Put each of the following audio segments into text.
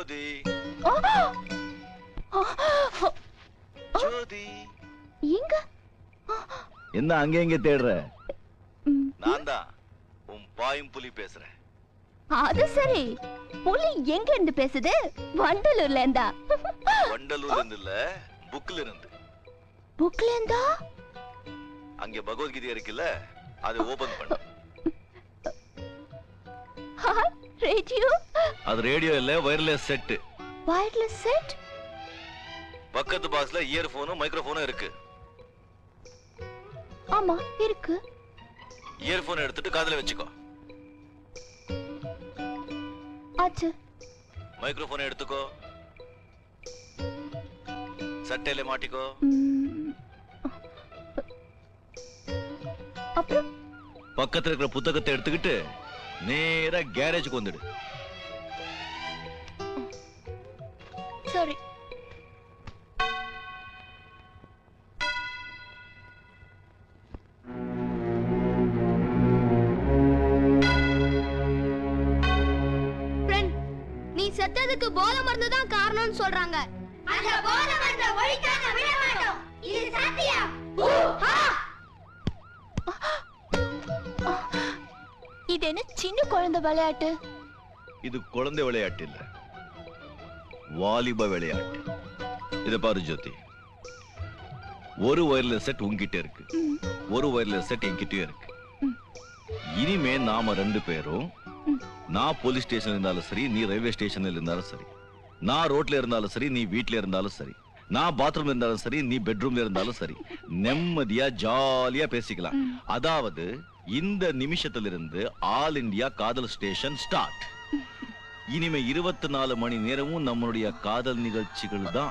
ஜோதி ஆ! ஆ! ஜோதி எங்க என்ன அங்க எங்க தேடுற ம், நான் தான் உன் பாயும் புலி பேசுறேன் அது சரி புலி எங்க இருந்து பேசுது வண்டலூர்ல இருந்தா வண்டலூர்ல இருந்து இல்ல புக்ல இருந்து புக்ல இருந்தா அங்க பகவத்கீதை இருக்குல்ல அதை ஓபன் பண்ண ஹாய் ரேடியோ அது ரேடியோ இல்ல வயர்லெஸ் செட் வயர்லெஸ் செட் பக்கத்து பாக்ஸ்ல இயர்போனும் மைக்ரோஃபோனும் இருக்கு ஆமா இருக்கு இயர்போன் எடுத்துட்டு காதுல வச்சுக்கோ ஆச்சு மைக்ரோஃபோன் எடுத்துக்கோ சட்டையில மாட்டிக்கோ ம். அப்புறம் பக்கத்துல இருக்கிற புத்தகத்தை எடுத்துக்கிட்டு நேரா கேரேஜுக்கு வந்துடு சரி ஃப்ரெண்ட் நீ செத்ததுக்கு போதை மருந்து தான் காரணம்னு சொல்றாங்க அந்த போதை மருந்தை ஒழிக்காம விட மாட்டோம் இது சத்தியம் இது என்ன சின்ன குழந்தை விளையாட்டு இது குழந்தை விளையாட்டு இல்ல வாலிப விளையாட்டு இத பாரு ஜோதி ஒரு வயர்லெஸ் செட் உன்கிட்ட இருக்கு ம். ஒரு வயர்லெஸ் செட் என்கிட்டயும் இருக்கு ம். இனிமே நாம ரெண்டு பேரும் ம். நான் போலீஸ் ஸ்டேஷன்ல இருந்தாலும் சரி நீ ரயில்வே ஸ்டேஷன்ல இருந்தாலும் சரி நான் ரோட்ல இருந்தாலும் சரி நீ வீட்ல இருந்தாலும் சரி நான் பாத்ரூம்ல இருந்தாலும் சரி நீ பெட்ரூம்ல இருந்தாலும் சரி நிம்மதியா ஜாலியா பேசிக்கலாம் ம். அதாவது இந்த நிமிஷத்திலிருந்து ஆல் இந்தியா காதல் ஸ்டேஷன் ஸ்டார்ட் இனிமே இருபத்தி நாலு மணி நேரமும் நம்மளுடைய காதல் நிகழ்ச்சிகள் தான்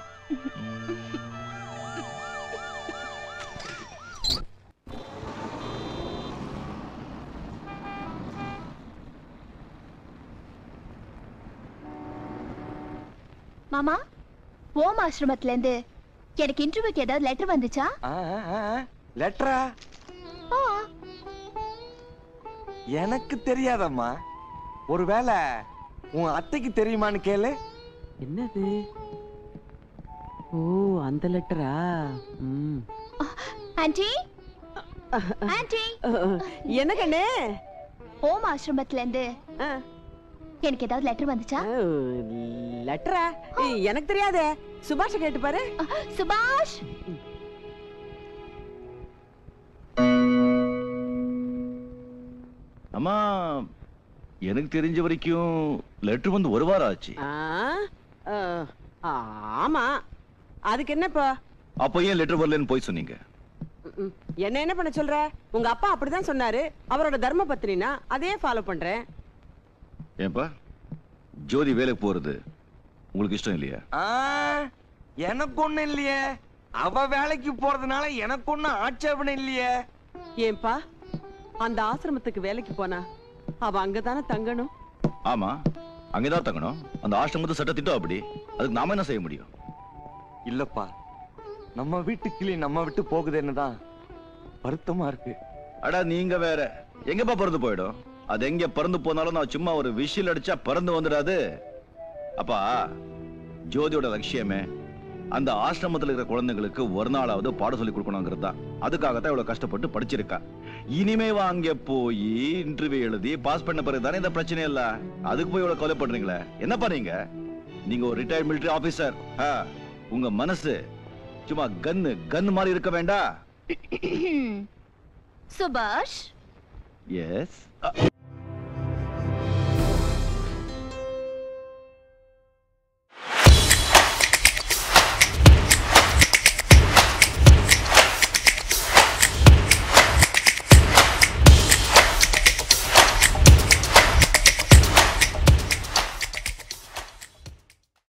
மாமா ஓம் ஆசிரமத்துல இருந்து எனக்கு இன்டர்வியூக்கு ஏதாவது லெட்டர் வந்துச்சா லெட்டரா ஆ, எனக்கு தெரியாதம்மா ஒருவேளை உன் அத்தைக்கு தெரியுமான்னு கேளு என்னது ஓ அந்த லெட்டரா ம் ஆன்ட்டி ஆன்ட்டி என்ன கண்ணு ஓம் ஆசிரமத்துல இருந்து ஆ, எனக்கு ஏதாவது லெட்டர் வந்துச்சா ஆ, லெட்டரா எனக்கு தெரியாதே சுபாஷ கேட்டு பாரு அ, சுபாஷ் அம்மா எனக்கு தெரிஞ்ச வரைக்கும் லெட்டர் வந்து ஒரு வாரம் ஆச்சு ஆ, ஆ, ஆமா அதுக்கு என்னப்பா அப்போ ஏன் லெட்டர் வரலன்னு போய் சொன்னீங்க ம், என்ன என்ன பண்ண சொல்ற உங்க அப்பா அப்படிதான் சொன்னாரு அவரோட தர்ம பத்திரினா அதே ஃபாலோ பண்றேன் ஏன்பா ஜோதி வேலைக்கு போறது உங்களுக்கு இஷ்டம் இல்லையா ஆ, எனக்கு ஒண்ணும் இல்லையே அவ வேலைக்கு போறதுனால எனக்கு ஒண்ணும் ஆட்சேபனை இல்லையே ஏன்பா அந்த ஆசிரமத்துக்கு வேலைக்கு போனா அவ அங்கதானே தங்கணும் ஆமா அங்கதான் தங்கணும் அந்த ஆசிரமத்து சட்டத்திட்டம் அப்படி அதுக்கு நாம என்ன செய்ய முடியும் இல்லப்பா நம்ம வீட்டு கிளி நம்ம விட்டு போகுதுன்னு தான் வருத்தமா இருக்கு அடா நீங்க வேற எங்கப்பா பறந்து போயிடும் அது எங்க பறந்து போனாலும் நான் சும்மா ஒரு விஷில் அடிச்சா பறந்து வந்துடாது அப்பா ஜோதியோட லட்சியமே அந்த ஆசிரமத்துல இருக்கிற குழந்தைங்களுக்கு ஒரு நாளாவது பாடம் சொல்லி கொடுக்கணுங்கிறது தான் அதுக்காகத்தான் இவ்வளவு கஷ்டப்பட்டு படிச்சிருக்கா இனிமே வா அங்க போய் இன்டர்வியூ எழுதி பாஸ் பண்ண பிறகு தானே இந்த பிரச்சனை இல்ல அதுக்கு போய் இவ்வளவு கவலைப்படுறீங்களே என்ன பண்ணீங்க நீங்க ஒரு ரிட்டையர்ட் மிலிட்டரி ஆபீசர் உங்க மனசு சும்மா கன்னு கன்னு மாதிரி இருக்க வேண்டாம் சுபாஷ் எஸ்